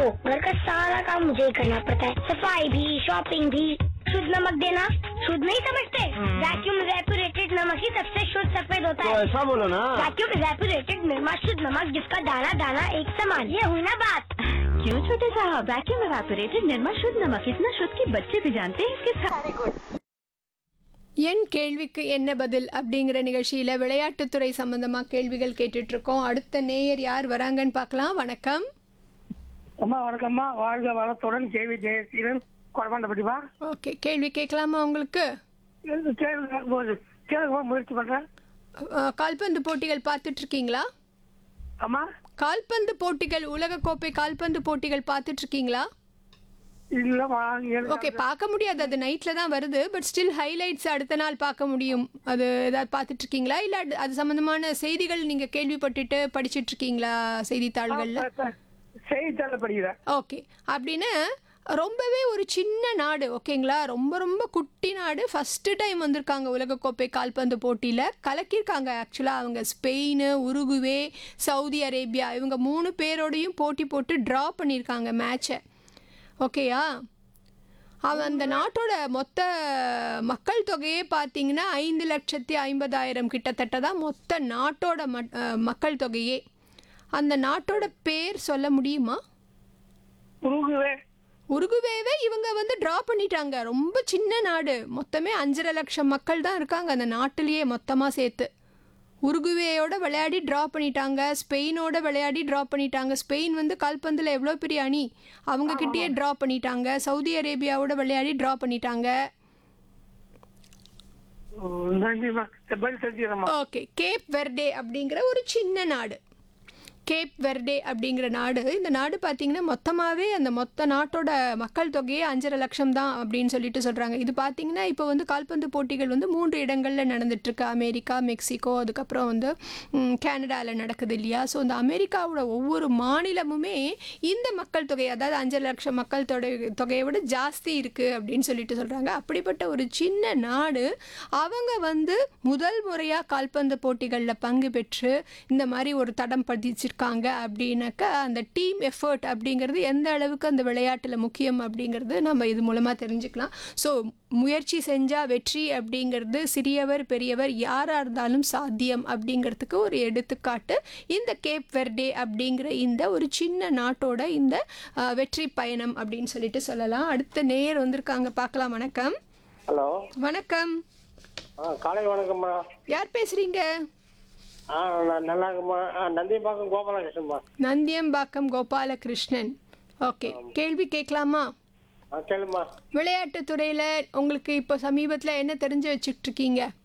देखो घर का सारा काम मुझे ही करना पड़ता है सफाई भी शॉपिंग भी शुद्ध नमक देना शुद्ध नहीं समझते वैक्यूम रेपुरेटेड नमक ही सबसे शुद्ध सफेद होता तो है ऐसा बोलो ना वैक्यूम रेपुरेटेड निर्मा शुद्ध नमक जिसका दाना दाना एक समान ये हुई ना बात क्यों छोटे साहब वैक्यूम एवापोरेटेड निर्मा शुद्ध नमक इतना शुद्ध कि बच्चे भी जानते हैं इसके साथ என் கேள்விக்கு என்ன பதில் அப்படிங்கிற நிகழ்ச்சியில் விளையாட்டுத்துறை சம்பந்தமாக கேள்விகள் கேட்டுட்டு இருக்கோம் அடுத்த நேயர் யார் வராங்கன்னு பார்க்கலாம் வணக்கம் அம்மா வணக்கம்மா வாழ்க வளத்துடன் கேவி ஜெயசீலன் குழப்பாண்டப்பட்டிப்பா ஓகே கேள்வி கேட்கலாமா உங்களுக்கு கேள்வி கேட்கும்போது கேட்க முயற்சி பண்றேன் அஹ், கால்பந்து போட்டிகள் பார்த்துட்டு இருக்கீங்களா அம்மா கால்பந்து போட்டிகள் உலகக்கோப்பை கால்பந்து போட்டிகள் பார்த்துட்டு இருக்கீங்களா இல்லம்மா எனக்கு ஓகே பார்க்க முடியாது அது நைட்டில் தான் வருது பட் ஸ்டில் ஹைலைட்ஸ் அடுத்த நாள் பார்க்க முடியும் அது ஏதாவது பார்த்துட்டு இருக்கீங்களா இல்லை அது- அது சம்மந்தமான செய்திகள் நீங்கள் கேள்விப்பட்டுட்டு படிச்சிட்டு இருக்கீங்களா செய்தித்தாள்களில் செய்தித்தாள படிக்கிறேன் ஓகே அப்படின்னு ரொம்பவே ஒரு சின்ன நாடு ஓகேங்களா ரொம்ப ரொம்ப குட்டி நாடு ஃபஸ்ட்டு டைம் வந்திருக்காங்க உலகக்கோப்பை கால்பந்து போட்டியில் கலக்கியிருக்காங்க ஆக்சுவலாக அவங்க ஸ்பெயின் உருகுவே சவுதி அரேபியா இவங்க மூணு பேரோடையும் போட்டி போட்டு ட்ரா பண்ணியிருக்காங்க மேட்சை ஓகேயா அவன் அந்த நாட்டோட மொத்த மக்கள் தொகையே பார்த்தீங்கன்னா ஐந்து லட்சத்தி ஐம்பதாயிரம் கிட்டத்தட்ட தான் மொத்த நாட்டோட மட்- அஹ், மக்கள் தொகையே அந்த நாட்டோட பேர் சொல்ல முடியுமா உருகுவே உருகுவேவே இவங்க வந்து ட்ரா பண்ணிட்டாங்க ரொம்ப சின்ன நாடு மொத்தமே அஞ்சரை லட்சம் மக்கள் தான் இருக்காங்க அந்த நாட்டிலேயே மொத்தமாக சேர்த்து உருகுவேயோட விளையாடி ட்ரா பண்ணிட்டாங்க ஸ்பெயினோட விளையாடி ட்ரா பண்ணிட்டாங்க ஸ்பெயின் வந்து கால்பந்தில் எவ்வளோ பெரிய அணி அவங்க கிட்டேயே ட்ரா பண்ணிட்டாங்க சவுதி அரேபியாவோட விளையாடி ட்ரா பண்ணிட்டாங்க ம், நன்றிம்மா இந்த பதில் தெரிஞ்சுக்கிறேம்மா ஓகே கேப் வெர்டே அப்படிங்கிற ஒரு சின்ன நாடு கேப் வெர்டே அப்படிங்கிற நாடு இந்த நாடு பார்த்தீங்கன்னா மொத்தமாகவே அந்த மொத்த நாட்டோட மக்கள் தொகையே அஞ்சரை லட்சம் தான் அப்படின்னு சொல்லிட்டு சொல்கிறாங்க இது பார்த்தீங்கன்னா இப்போ வந்து கால்பந்து போட்டிகள் வந்து மூன்று இடங்களில் நடந்துட்டுருக்கு அமெரிக்கா மெக்சிகோ அதுக்கப்புறம் வந்து கேனடாவில் நடக்குது இல்லையா ஸோ இந்த அமெரிக்காவோட ஒவ்வொரு மாநிலமுமே இந்த மக்கள் தொகை அதாவது அஞ்சரை லட்சம் மக்கள் தொகை தொகையை விட ஜாஸ்தி இருக்குது அப்படின்னு சொல்லிட்டு சொல்கிறாங்க அப்படிப்பட்ட ஒரு சின்ன நாடு அவங்க வந்து முதல் முறையாக கால்பந்து போட்டிகளில் பங்கு பெற்று இந்த மாதிரி ஒரு தடம் பதிச்சிருக்காங்க அப்படின்னாக்கா அந்த டீம் எஃபர்ட் அப்படிங்கிறது எந்த அளவுக்கு அந்த விளையாட்டில் முக்கியம் அப்படிங்கிறது நம்ம இது மூலமாக தெரிஞ்சுக்கலாம் ஸோ முயற்சி செஞ்சால் வெற்றி அப்படிங்கிறது சிறியவர் பெரியவர் யாராக இருந்தாலும் சாத்தியம் அப்படிங்கிறதுக்கு ஒரு எடுத்துக்காட்டு இந்த கேப் வெர்டே அப்படிங்கிற இந்த ஒரு சின்ன நாட்டோட இந்த அஹ், வெற்றி பயணம் அப்படின்னு சொல்லிட்டு சொல்லலாம் அடுத்த நேயர் வந்திருக்காங்க பார்க்கலாம் வணக்கம் ஹலோ வணக்கம் ஆ காலை வணக்கம்மா யார் பேசுறீங்க ஆ நான் நல்லா இருக்கம்மா ஆ நந்தியம்பாக்கம் கோபாலகிருஷ்ணன்மா நந்தியம்பாக்கம் கோபாலகிருஷ்ணன் ஓகே கேள்வி கேட்கலாமா ஆ கேளுமா விளையாட்டுத் துறையில் உங்களுக்கு இப்போ சமீபத்தில் என்ன தெரிஞ்சு வச்சுட்டு இருக்கீங்க